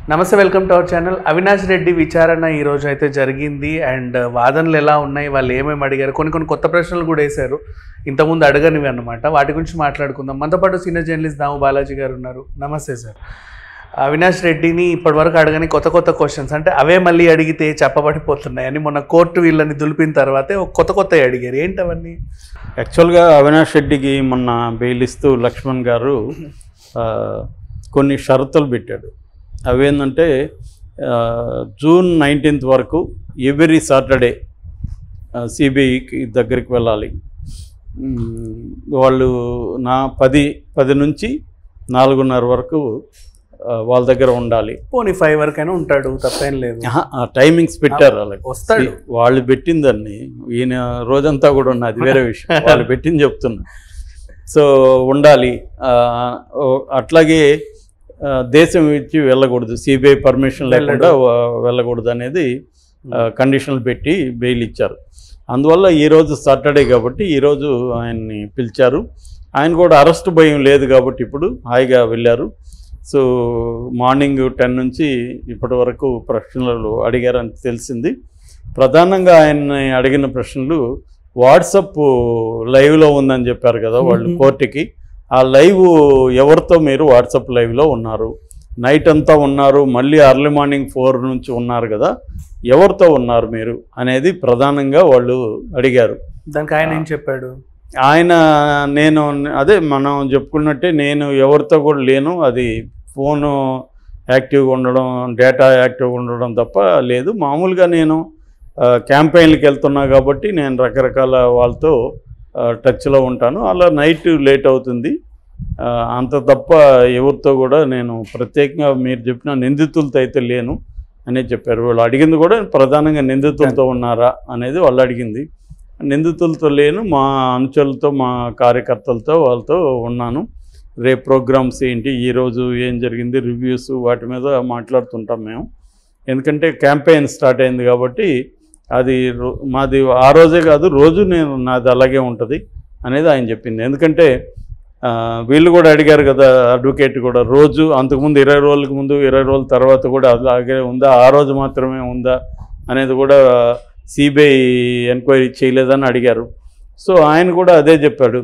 నమస్తే welcome to our channel Avinash Reddy విచారణ ఈ రోజు అయితే జరిగింది అండ్ వాదనలు ఎలా ఉన్నాయి వాళ్ళు ఏమేమి అడిగారు కొన్ని కొన్ని కొత్త ప్రశ్నలు కూడా వేశారు ఇంతకుముందు అడగనివి అన్నమాట వాటి గురించి మాట్లాడుకుందాం మనతో పాటు సీనియర్ జర్నలిస్ట్ దాము బాలాజీ గారు ఉన్నారు నమస్తే సార్ అవినాష్ రెడ్డిని ఇప్పటివరకు అడగని కొత్త కొత్త క్వశ్చన్స్ అంటే అవే మళ్ళీ అడిగితే చెప్పబడిపోతున్నాయి అని మొన్న కోర్టు వీళ్ళని దులిపిన తర్వాతే ఒక కొత్త కొత్త అడిగారు ఏంటి అవన్నీ యాక్చువల్గా అవినాష్ రెడ్డికి మొన్న బెయిల్ ఇస్తూ లక్ష్మణ్ గారు ఆ, కొన్ని షరతులు పెట్టాడు అవేంటంటే ఆ, జూన్ నైన్టీన్త్ వరకు ఎవ్రీ సాటర్డే సిబిఐకి దగ్గరికి వెళ్ళాలి మ్, వాళ్ళు నా పది పది నుంచి నాలుగున్నర వరకు ఆ, వాళ్ళ దగ్గర ఉండాలి పోనీ ఫైవ్ వరకైనా ఉంటాడు తప్పేం లేదు ఆహా, ఆ టైమింగ్స్ పెట్టారు వాళ్ళకి వస్తాడు వాళ్ళు పెట్టిందని ఈయన రోజంతా కూడా ఉన్న అది వేరే విషయం వాళ్ళు పెట్టింది చెప్తున్నా సో ఉండాలి ఆ, ఓ- అట్లాగే ఆ, దేశం ఇచ్చి వెళ్ళకూడదు సిబిఐ పర్మిషన్ లేకుండా వ- వెళ్ళకూడదు అనేది ఆ, కండిషన్లు పెట్టి బెయిల్ ఇచ్చారు అందువల్ల ఈరోజు సాటర్డే కాబట్టి ఈరోజు ఆయన్ని పిలిచారు ఆయన కూడా అరెస్ట్ భయం లేదు కాబట్టి ఇప్పుడు హాయిగా వెళ్ళారు సో మార్నింగ్ టెన్ నుంచి ఇప్పటి వరకు ప్రశ్నలు అడిగారని తెలిసింది ప్రధానంగా ఆయన్ని అడిగిన ప్రశ్నలు వాట్సప్ లైవ్లో ఉందని చెప్పారు కదా వాళ్ళు Mhm. కోర్టుకి ఆ లైవ్ ఎవరితో మీరు వాట్సాప్ లైవ్లో ఉన్నారు నైట్ అంతా ఉన్నారు మళ్ళీ అర్లీ మార్నింగ్ ఫోర్ నుంచి ఉన్నారు కదా ఎవరితో ఉన్నారు మీరు అనేది ప్రధానంగా వాళ్ళు అడిగారు దానికి ఆయన ఏం చెప్పాడు ఆయన నేను అదే మనం చెప్పుకున్నట్టే నేను ఎవరితో కూడా లేను అది ఫోను యాక్టివ్గా ఉండడం డేటా యాక్టివ్గా ఉండడం తప్ప లేదు మామూలుగా నేను ఆ, క్యాంపెయిన్లకు వెళ్తున్నా కాబట్టి నేను రకరకాల వాళ్ళతో ఆ, టచ్లో ఉంటాను అలా నైట్ లేట్ అవుతుంది ఆ, అంత తప్ప ఎవరితో కూడా నేను ప్రత్యేకంగా మీరు చెప్పిన నిందితులతో అయితే లేను అనేది చెప్పారు వాళ్ళు అడిగింది కూడా ప్రధానంగా నిందితులతో ఉన్నారా అనేది వాళ్ళు అడిగింది నిందితులతో లేను మా అనుచరులతో మా కార్యకర్తలతో వాళ్ళతో ఉన్నాను రేపు ప్రోగ్రామ్స్ ఏంటి ఈరోజు ఏం జరిగింది రివ్యూస్ వాటి మీద మాట్లాడుతుంటాం మేము ఎందుకంటే క్యాంపెయిన్ స్టార్ట్ అయింది కాబట్టి అది రో- మాది ఆ రోజే కాదు రోజు నేను నాది అలాగే ఉంటుంది అనేది ఆయన చెప్పింది ఎందుకంటే ఆ, వీళ్ళు కూడా అడిగారు కదా అడ్వకేట్ కూడా రోజు అంతకుముందు ఇరవై రోజులకు ముందు ఇరవై రోజుల తర్వాత కూడా అలాగే ఉందా ఆ రోజు మాత్రమే ఉందా అనేది కూడా సిబిఐ ఎంక్వైరీ చేయలేదని అడిగారు సో ఆయన కూడా అదే చెప్పాడు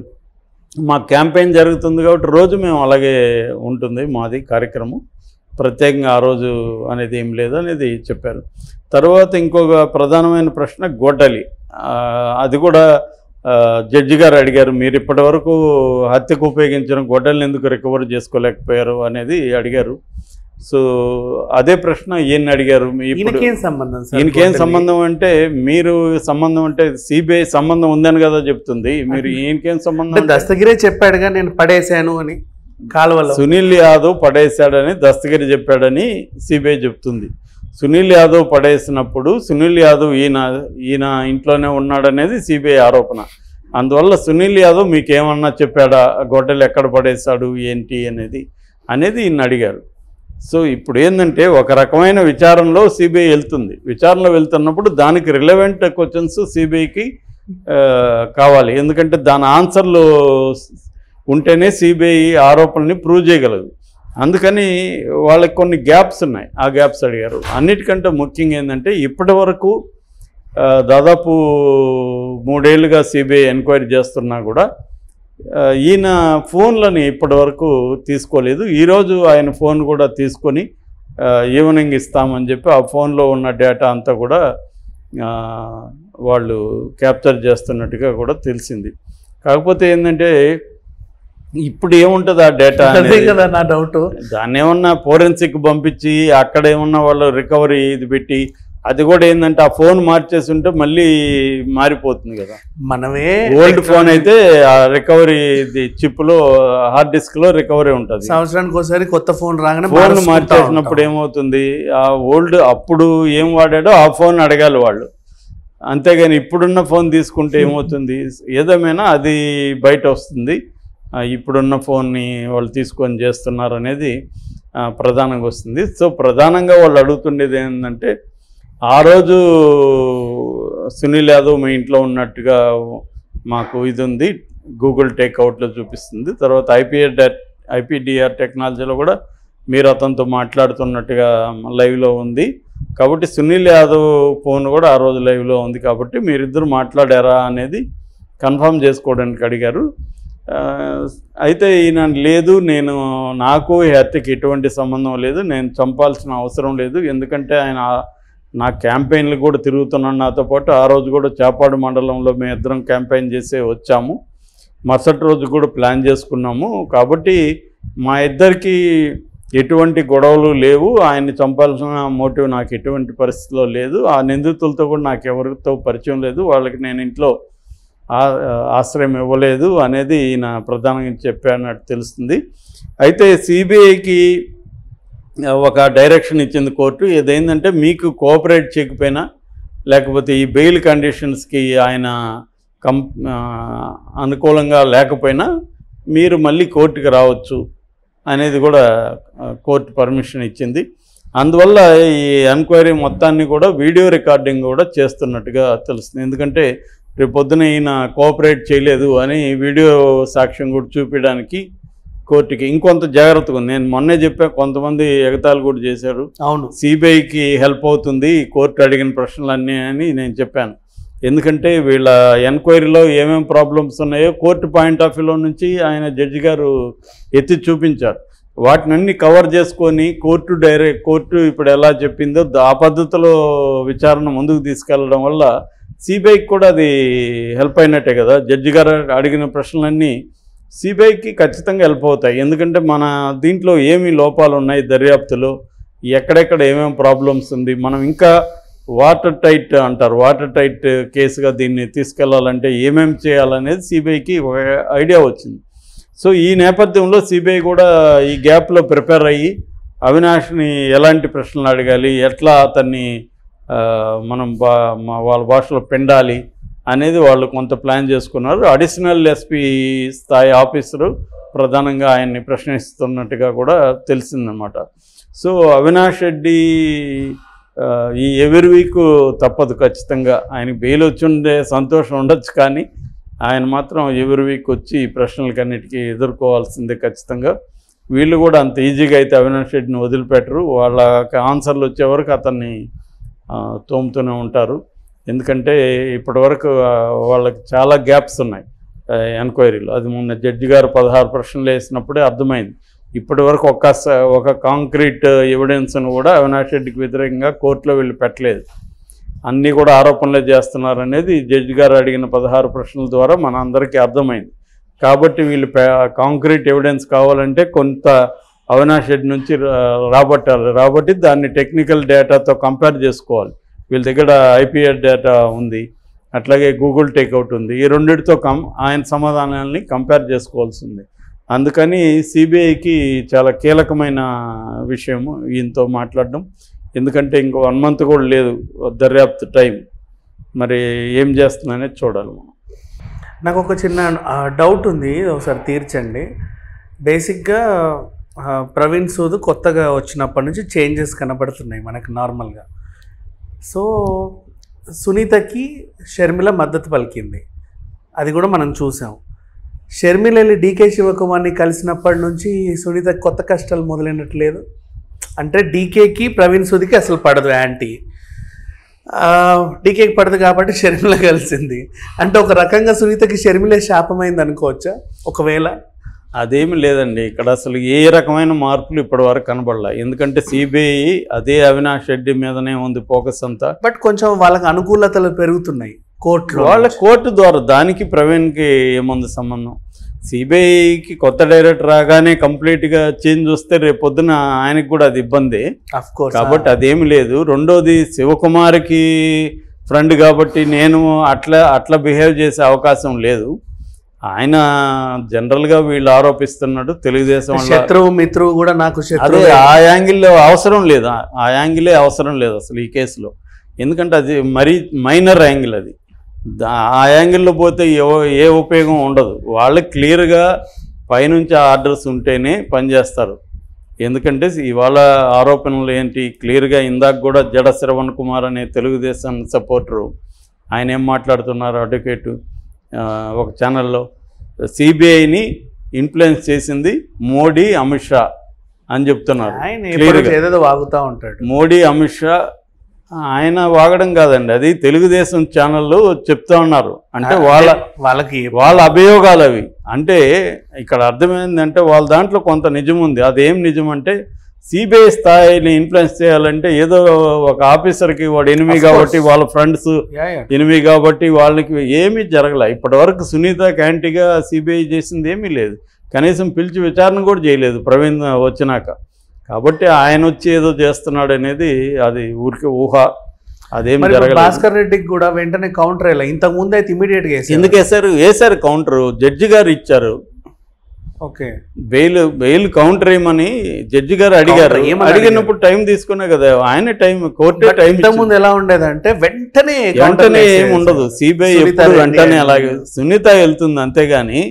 మా క్యాంపెయిన్ జరుగుతుంది కాబట్టి రోజు మేము అలాగే ఉంటుంది మాది కార్యక్రమం ప్రత్యేకంగా ఆ రోజు అనేది ఏం లేదు అనేది చెప్పారు తర్వాత ఇంకొక ప్రధానమైన ప్రశ్న గొడ్డలి ఆ, అది కూడా ఆ, జడ్జి గారు అడిగారు మీరు ఇప్పటి వరకు హత్యకు ఉపయోగించిన గొడ్డల్ని ఎందుకు రికవర్ చేసుకోలేకపోయారు అనేది అడిగారు సో అదే ప్రశ్న ఈయన అడిగారు మీ ఇప్పుడు ఈయనకేం సంబంధం సార్ ఈయనకేం గొడ్డలి? సంబంధం అంటే మీరు సంబంధం అంటే సిబిఐ సంబంధం ఉందని కదా చెప్తుంది మీరు ఈయనకేం సంబంధం అంటే అంటే దస్తగిరే చెప్పాడుగా నేను పడేశాను అని కాలువలో సునీల్ యాదవ్ పడేశాడని దస్తగిరి చెప్పాడని సిబిఐ చెప్తుంది సునీల్ యాదవ్ పడేసినప్పుడు సునీల్ యాదవ్ ఈయన ఈయన ఇంట్లోనే ఉన్నాడనేది సిబిఐ ఆరోపణ అందువల్ల సునీల్ యాదవ్ మీకేమన్నా చెప్పాడా గొడ్డలు ఎక్కడ పడేశాడు ఏంటి అనేది అనేది ఈయన అడిగారు సో ఇప్పుడు ఏంటంటే ఒక రకమైన విచారణలో సిబిఐ వెళ్తుంది విచారణలో వెళ్తున్నప్పుడు దానికి రిలవెంట్ క్వశ్చన్స్ సిబిఐకి కావాలి ఎందుకంటే దాని ఆన్సర్లు ఉంటేనే సిబిఐ ఆరోపణని ప్రూవ్ చేయగలదు అందుకని వాళ్ళకి కొన్ని గ్యాప్స్ ఉన్నాయి ఆ గ్యాప్స్ అడిగారు అన్నిటికంటే ముఖ్యంగా ఏంటంటే ఇప్పటి వరకు ఆ, దాదాపు మూడేళ్లుగా సిబిఐ ఎంక్వైరీ చేస్తున్నా కూడా ఆ, ఈయన ఫోన్లని ఇప్పటి వరకు తీసుకోలేదు ఈరోజు ఆయన ఫోన్ కూడా తీసుకొని ఆ, ఈవినింగ్ ఇస్తామని చెప్పి ఆ ఫోన్లో ఉన్న డేటా అంతా కూడా ఆ, వాళ్ళు క్యాప్చర్ చేస్తున్నట్టుగా కూడా తెలిసింది కాకపోతే ఏంటంటే ఇప్పుడు ఏముంటుంది ఆ డేటా అదే అనేది కదా నా డౌట్ దాన్ని ఏమన్నా ఫోరెన్సిక్ పంపించి అక్కడ ఏమన్నా వాళ్ళు రికవరీ ఇది పెట్టి అది కూడా ఏంటంటే ఆ ఫోన్ మార్చేసి ఉంటే మళ్ళీ మారిపోతుంది కదా మనమే ఓల్డ్ ఫోన్ అయితే ఆ రికవరీ చిప్ లో హార్డ్ డిస్క్ లో రికవరీ ఉంటుంది సంవత్సరానికి ఒకసారి కొత్త ఫోన్ రాగానే ఫోన్ మారుస్తుంటా మార్చేసినప్పుడు ఉంటాం. ఏమవుతుంది ఆ ఓల్డ్ అప్పుడు ఏం వాడాడో ఆ ఫోన్ అడగాలి వాళ్ళు అంతేగాని ఇప్పుడున్న ఫోన్ తీసుకుంటే ఏమవుతుంది ఏదేమైనా అది బయట వస్తుంది ఆ, ఇప్పుడున్న ఫోన్ని వాళ్ళు తీసుకొని చేస్తున్నారు అనేది ఆ, ప్రధానంగా వస్తుంది సో ప్రధానంగా వాళ్ళు అడుగుతుండేది ఏంటంటే ఆ రోజు సునీల్ యాదవ్ మీ ఇంట్లో ఉన్నట్టుగా మాకు ఇది ఉంది గూగుల్ టేక్అవుట్లో చూపిస్తుంది తర్వాత ఐపీఆర్ ఐపీడిఆర్ టెక్నాలజీలో కూడా మీరు అతనితో మాట్లాడుతున్నట్టుగా లైవ్లో ఉంది కాబట్టి సునీల్ యాదవ్ ఫోన్ కూడా ఆ రోజు లైవ్లో ఉంది కాబట్టి మీరిద్దరు మాట్లాడారా అనేది కన్ఫర్మ్ చేసుకోవడానికి అడిగారు ఆ, అయితే ఈయన లేదు నేను నాకు ఈ హత్యకి ఎటువంటి సంబంధం లేదు నేను చంపాల్సిన అవసరం లేదు ఎందుకంటే ఆయన ఆ- నా క్యాంపెయిన్లు కూడా తిరుగుతున్నాను నాతో పాటు ఆ రోజు కూడా చేపాడు మండలంలో మేము ఇద్దరం క్యాంపెయిన్ చేసే వచ్చాము మరుసటి రోజు కూడా ప్లాన్ చేసుకున్నాము కాబట్టి మా ఇద్దరికి ఎటువంటి గొడవలు లేవు ఆయన్ని చంపాల్సిన మోటివ్ నాకు ఎటువంటి పరిస్థితిలో లేదు ఆ నిందితులతో కూడా నాకు ఎవరితో పరిచయం లేదు వాళ్ళకి నేను ఇంట్లో ఆ- ఆశ్రయం ఇవ్వలేదు అనేది ఈయన ప్రధానంగా చెప్పానట్టు తెలుస్తుంది అయితే సిబిఐకి ఒక డైరెక్షన్ ఇచ్చింది కోర్టు ఏదైందంటే మీకు కోఆపరేట్ చేయకపోయినా లేకపోతే ఈ బెయిల్ కండిషన్స్కి ఆయన కం ఆ, అనుకూలంగా లేకపోయినా మీరు మళ్ళీ కోర్టుకి రావచ్చు అనేది కూడా ఆ, కోర్టు పర్మిషన్ ఇచ్చింది అందువల్ల ఈ ఎంక్వైరీ మొత్తాన్ని కూడా వీడియో రికార్డింగ్ కూడా చేస్తున్నట్టుగా తెలుస్తుంది ఎందుకంటే రేపు పొద్దున ఈయన కోఆపరేట్ చేయలేదు అని వీడియో సాక్ష్యం కూడా చూపించడానికి కోర్టుకి ఇంకొంత జాగ్రత్తగా ఉంది నేను మొన్నే చెప్పా కొంతమంది ఎగతాళి కూడా చేశారు అవును సిబిఐకి హెల్ప్ అవుతుంది కోర్టు అడిగిన ప్రశ్నలన్నీ అని నేను చెప్పాను ఎందుకంటే వీళ్ళ ఎంక్వైరీలో ఏమేమి ప్రాబ్లమ్స్ ఉన్నాయో కోర్టు పాయింట్ ఆఫ్ వ్యూలో నుంచి ఆయన జడ్జి గారు ఎత్తి చూపించారు వాటినన్నీ కవర్ చేసుకొని కోర్టు డైరెక్ట్ కోర్టు ఇప్పుడు ఎలా చెప్పిందో ద- ఆ పద్ధతిలో విచారణ ముందుకు తీసుకెళ్లడం వల్ల సిబిఐకి కూడా అది హెల్ప్ అయినట్టే కదా జడ్జి గారు అడిగిన ప్రశ్నలన్నీ సిబిఐకి ఖచ్చితంగా హెల్ప్ అవుతాయి ఎందుకంటే మన దీంట్లో ఏమి లోపాలు ఉన్నాయి దర్యాప్తులో ఎక్కడెక్కడ ఏమేమి ప్రాబ్లమ్స్ ఉంది మనం ఇంకా వాటర్ టైట్ అంటారు వాటర్ టైట్ కేసుగా దీన్ని తీసుకెళ్లాలంటే ఏమేమి చేయాలనేది సిబిఐకి ఒక ఐడియా వచ్చింది సో ఈ నేపథ్యంలో సిబిఐ కూడా ఈ గ్యాప్లో ప్రిపేర్ అయ్యి అవినాష్ని ఎలాంటి ప్రశ్నలు అడగాలి ఎట్లా అతన్ని ఆ, మనం బా మా వాళ్ళ భాషలో పెండాలి అనేది వాళ్ళు కొంత ప్లాన్ చేసుకున్నారు అడిషనల్ ఎస్పీ స్థాయి ఆఫీసరు ప్రధానంగా ఆయన్ని ప్రశ్నిస్తున్నట్టుగా కూడా తెలిసిందనమాట సో అవినాష్ రెడ్డి ఆ, ఈ ఎవరి వీక్ తప్పదు ఖచ్చితంగా ఆయనకి బెయిల్ వచ్చి ఉండే సంతోషం ఉండొచ్చు కానీ ఆయన మాత్రం ఎవరి వీక్ వచ్చి ఈ ప్రశ్నలకన్నిటికీ ఎదుర్కోవాల్సిందే ఖచ్చితంగా వీళ్ళు కూడా అంత ఈజీగా అయితే అవినాష్ రెడ్డిని వదిలిపెట్టరు వాళ్ళకి ఆన్సర్లు వచ్చే వరకు అతన్ని ఆ, తోముతూనే ఉంటారు ఎందుకంటే ఇప్పటివరకు ఆ, వాళ్ళకి చాలా గ్యాప్స్ ఉన్నాయి ఎంక్వైరీలో అది మొన్న జడ్జి గారు పదహారు ప్రశ్నలు వేసినప్పుడే అర్థమైంది ఇప్పటి వరకు ఒక స- ఒక కాంక్రీట్ ఎవిడెన్స్ను కూడా అవినాష్ రెడ్డికి వ్యతిరేకంగా కోర్టులో వీళ్ళు పెట్టలేదు అన్నీ కూడా ఆరోపణలే చేస్తున్నారు అనేది జడ్జి గారు అడిగిన పదహారు ప్రశ్నల ద్వారా మన అందరికీ అర్థమైంది కాబట్టి వీళ్ళు కాంక్రీట్ ఎవిడెన్స్ కావాలంటే కొంత అవినాష్ రెడ్డి నుంచి రా- రాబట్టాలి రాబట్టి దాన్ని టెక్నికల్ డేటాతో కంపేర్ చేసుకోవాలి వీళ్ళ దగ్గర ఐపీఎస్ డేటా ఉంది అట్లాగే గూగుల్ టేక్అవుట్ ఉంది ఈ రెండింటితో కం ఆయన సమాధానాలని కంపేర్ చేసుకోవాల్సి ఉంది అందుకని సిబిఐకి చాలా కీలకమైన విషయము ఈయనతో మాట్లాడడం ఎందుకంటే ఇంకో వన్ మంత్ కూడా లేదు దర్యాప్తు టైం మరి ఏం చేస్తుందనేది చూడాలి మనం నాకు ఒక చిన్న డౌట్ ఉంది ఒకసారి తీర్చండి బేసిక్గా ఆ, ప్రవీణ్ సూద్ కొత్తగా వచ్చినప్పటి నుంచి చేంజెస్ కనబడుతున్నాయి మనకు నార్మల్గా సో సునీతకి షర్మిల మద్దతు పలికింది అది కూడా మనం చూసాం షర్మిల వెళ్ళి డీకే శివకుమార్ని కలిసినప్పటి నుంచి సునీతకి కొత్త కష్టాలు మొదలైనట్లేదు అంటే డీకేకి ప్రవీణ్ సూదికి అసలు పడదు యాంటీ డీకేకి పడదు కాబట్టి షర్మిల కలిసింది అంటే ఒక రకంగా సునీతకి షర్మిలే శాపమైంది అనుకోవచ్చా ఒకవేళ అదేమి లేదండి ఇక్కడ అసలు ఏ రకమైన మార్పులు ఇప్పటివరకు కనబడలే ఎందుకంటే సిబిఐ అదే అవినాష్ రెడ్డి మీదనే ఉంది ఫోకస్ అంతా బట్ కొంచెం వాళ్ళకి అనుకూలతలు పెరుగుతున్నాయి కోర్టులో వాళ్ళ కోర్టు ద్వారా దానికి ప్రవీణ్కి ఏముంది సంబంధం సిబిఐకి కొత్త డైరెక్టర్ రాగానే కంప్లీట్గా చేంజ్ వస్తే రేపు పొద్దున ఆయనకి కూడా అది ఇబ్బంది అఫ్ కోర్స్ కాబట్టి అదేమి లేదు రెండోది శివకుమార్కి ఫ్రెండ్ కాబట్టి నేను అట్లా అట్లా బిహేవ్ చేసే అవకాశం లేదు ఆయన జనరల్గా వీళ్ళు ఆరోపిస్తున్నాడు తెలుగుదేశం వల్ల శత్రువు మిత్రువు కూడా నాకు అదే శత్రువు ఆ యాంగిల్లో అవసరం లేదు ఆ- ఆ యాంగిలే అవసరం లేదు అసలు ఈ కేసులో ఎందుకంటే అది మరీ మైనర్ యాంగిల్ అది దా- ఆ యాంగిల్లో పోతే ఏ- ఏ ఉపయోగం ఉండదు వాళ్ళు క్లియర్గా పైనుంచి ఆర్డర్స్ ఉంటేనే పనిచేస్తారు ఎందుకంటే ఇవాళ ఆరోపణలు ఏంటి క్లియర్గా ఇందాక కూడా జడ శ్రవణ్ కుమార్ అనే తెలుగుదేశం సపోర్టరు ఆయన ఏం మాట్లాడుతున్నారు అడ్వకేటు ఆ, ఒక ఛానల్లో సిబిఐని ఇన్ఫ్లుయెన్స్ చేసింది మోడీ అమిత్ షా అని చెప్తున్నారు ఆయన Clear ఎప్పటి గా. ఏదేదో వాగుతా ఉంటాడు మోడీ అమిత్ షా ఆయన వాగడం కాదండి అది తెలుగుదేశం ఛానళ్ళు చెప్తా ఉన్నారు అంటే వాళ్ళ వాళ్ళకి వాళ్ళ అభియోగాలు అవి అంటే ఇక్కడ అర్థమైందంటే వాళ్ళ దాంట్లో కొంత నిజం ఉంది అదేం నిజం అంటే సిబిఐ స్థాయిని ఇన్ఫ్లుయెన్స్ చేయాలంటే ఏదో ఒక ఆఫీసర్కి వాడు ఎనిమి Of కాబట్టి course. వాళ్ళ ఫ్రెండ్స్ యా, యా. ఎనిమి కాబట్టి వాళ్ళకి ఏమీ జరగలే ఇప్పటివరకు సునీత క్యాంటీగా సిబిఐ చేసింది ఏమీ లేదు కనీసం పిలిచి విచారణ కూడా చేయలేదు ప్రవీణ్ వచ్చినాక కాబట్టి ఆయన వచ్చి ఏదో చేస్తున్నాడు అనేది అది ఊరికి ఊహ అదేం మరి ఇప్పుడు జరగలేదు భాస్కర్ రెడ్డికి కూడా వెంటనే కౌంటర్ అయ్యలే ఇంతకు ముందు అయితే ఇమీడియట్ గా వేసారు. ఎందుకు వేశారు వేశారు కౌంటర్ జడ్జి గారు ఇచ్చారు ఓకే బెయిల్ బెయిల్ కౌంటర్ ఏమని జడ్జి గారు అడిగారు Counter ఏమని అడిగినప్పుడు టైం తీసుకునే కదా ఆయన టైం కోర్టే బట్ టైం ఇంతకు ముందు ఎలా ఉండేదంటే వెంటనే counter వెంటనే వేసేది. ఏమి ఉండదు సిబిఐ సునీత ఎప్పుడు రెడ్డి వెంటనే అని. అలాగే సునీత వెళ్తుంది అంతేగాని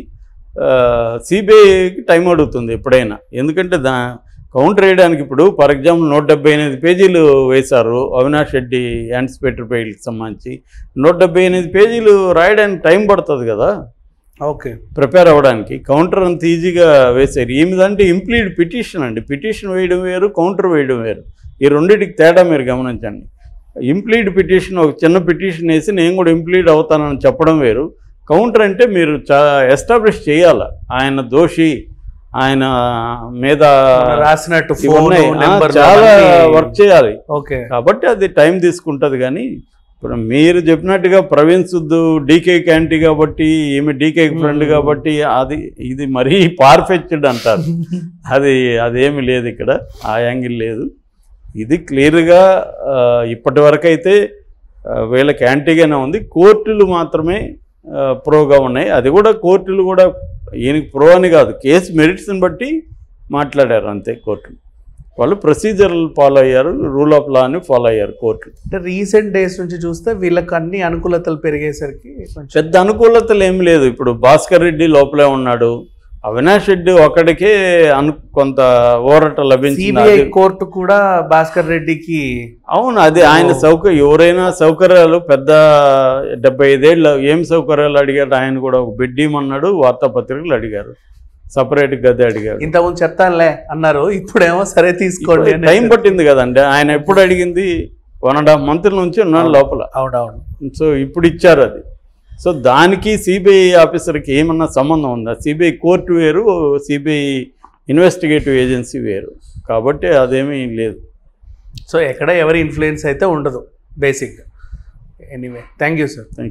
సిబిఐకి టైం అడుగుతుంది ఎప్పుడైనా ఎందుకంటే దా కౌంటర్ వేయడానికి ఇప్పుడు ఫర్ ఎగ్జాంపుల్ నూట డెబ్బై ఎనిమిది పేజీలు వేశారు అవినాష్ రెడ్డి యాంటిసిపేటరీ ఫైల్కి సంబంధించి నూట డెబ్బై ఎనిమిది పేజీలు రాయడానికి టైం పడుతుంది కదా ఓకే ప్రిపేర్ అవ్వడానికి కౌంటర్ అంత ఈజీగా వేశారు ఈమెదంటే ఇంప్లీడ్ పిటిషన్ అండి పిటిషన్ వేయడం వేరు కౌంటర్ వేయడం వేరు ఈ రెండింటికి తేడా మీరు గమనించండి ఇంప్లీడ్ పిటిషన్ ఒక చిన్న పిటిషన్ వేసి నేను కూడా ఇంప్లీడ్ అవుతానని చెప్పడం వేరు కౌంటర్ అంటే మీరు చా ఎస్టాబ్లిష్ చేయాలి ఆయన దోషి ఆయన మీద మన రాసినట్టు ఇవి ఫోన్ ఉన్నాయి. ఆ, నెంబర్ చాలా వర్క్ చేయాలి ఓకే కాబట్టి అది టైం తీసుకుంటుంది కానీ ఇప్పుడు మీరు చెప్పినట్టుగా ప్రవీణ్ సుద్దు డీకే క్యాంటీ కాబట్టి ఈమె డీకే ఫ్రెండ్ Hmm. కాబట్టి అది ఇది మరీ పార్ఫెక్టెడ్ అంటారు అది అదేమి లేదు ఇక్కడ ఆ యాంగిల్ లేదు ఇది క్లియర్గా ఇప్పటి వరకు అయితే ఆ, వీళ్ళకి యాంటీగానే ఉంది కోర్టులు మాత్రమే ఆ, ప్రోగా ఉన్నాయి అది కూడా కోర్టులు కూడా ఈయనకి ప్రో అని కాదు కేసు మెరిట్స్ని బట్టి మాట్లాడారు అంతే కోర్టులు వాళ్ళు ప్రొసీజర్లు ఫాలో అయ్యారు రూల్ ఆఫ్ లాని ఫాలో అయ్యారు కోర్టులు అంటే రీసెంట్ డేస్ నుంచి చూస్తే వీళ్ళకి అన్ని అనుకూలతలు పెరిగేసరికి కొంచెం పెద్ద అనుకూలతలు ఏమి లేదు ఇప్పుడు భాస్కర్ రెడ్డి లోపలే ఉన్నాడు అవినాష్ రెడ్డి ఒక్కడికే అను కొంత ఊరట లభించింది సిబిఐ అది- కోర్టు కూడా భాస్కర్ రెడ్డికి అవును అది ఆయన సౌకర్యం ఎవరైనా సౌకర్యాలు పెద్ద డెబ్బై ఐదేళ్ళు ఏం సౌకర్యాలు అడిగాడు ఆయన కూడా ఒక బెడ్ ఇమ్మన్నాడు వార్తాపత్రికలు అడిగారు సపరేట్ గది అడిగాడు ఇంతకుముందు చెప్తానులే అన్నారు ఇప్పుడేమో సరే తీసుకోండి అని టైం పట్టింది కదండి ఆయన ఎప్పుడు అడిగింది వన్ అండ్ హాఫ్ మంత్ నుంచి ఉన్నాడు లోపల అవునవును సో ఇప్పుడు ఇచ్చారు అది సో దానికి సిబిఐ ఆఫీసర్కి ఏమన్నా సంబంధం ఉందా సిబిఐ కోర్టు వేరు సిబిఐ ఇన్వెస్టిగేటివ్ ఏజెన్సీ వేరు కాబట్టి అదేమీ లేదు సో ఎక్కడ ఎవరి ఇన్ఫ్లుయెన్స్ అయితే ఉండదు basic anyway thank you sir